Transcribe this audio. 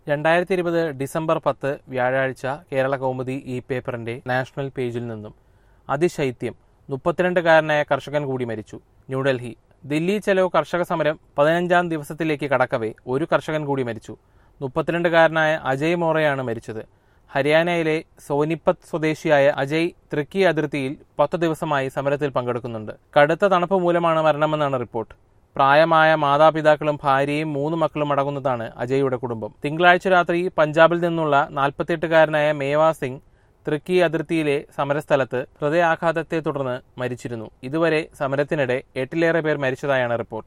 രണ്ടായിരത്തി ഇരുപത് ഡിസംബർ പത്ത് വ്യാഴാഴ്ച കേരള കൗമുദി ഈ പേപ്പറിന്റെ നാഷണൽ പേജിൽ നിന്നും അതിശൈത്യം മുപ്പത്തിരണ്ടുകാരനായ കർഷകൻ കൂടി മരിച്ചു ന്യൂഡൽഹി ദില്ലി ചെലവ് കർഷക സമരം പതിനഞ്ചാം ദിവസത്തിലേക്ക് കടക്കവേ ഒരു കർഷകൻ കൂടി മരിച്ചു മുപ്പത്തിരണ്ടുകാരനായ അജയ് മോറയാണ് മരിച്ചത് ഹരിയാനയിലെ സോനിപ്പത്ത് സ്വദേശിയായ അജയ് തൃക്കി അതിർത്തിയിൽ പത്ത് ദിവസമായി സമരത്തിൽ പങ്കെടുക്കുന്നുണ്ട് കടുത്ത തണുപ്പ് മൂലമാണ് മരണമെന്നാണ് റിപ്പോർട്ട് പ്രായമായ മാതാപിതാക്കളും ഭാര്യയും മൂന്ന് മക്കളും അടങ്ങുന്നതാണ് അജയ്യുടെ കുടുംബം തിങ്കളാഴ്ച രാത്രി പഞ്ചാബിൽ നിന്നുള്ള നാൽപ്പത്തിയെട്ടുകാരനായ മേവാ സിംഗ് തൃക്കി അതിർത്തിയിലെ സമരസ്ഥലത്ത് ഹൃദയാഘാതത്തെ തുടർന്ന് മരിച്ചിരുന്നു ഇതുവരെ സമരത്തിനിടെ എട്ടിലേറെ പേർ മരിച്ചതായാണ് റിപ്പോർട്ട്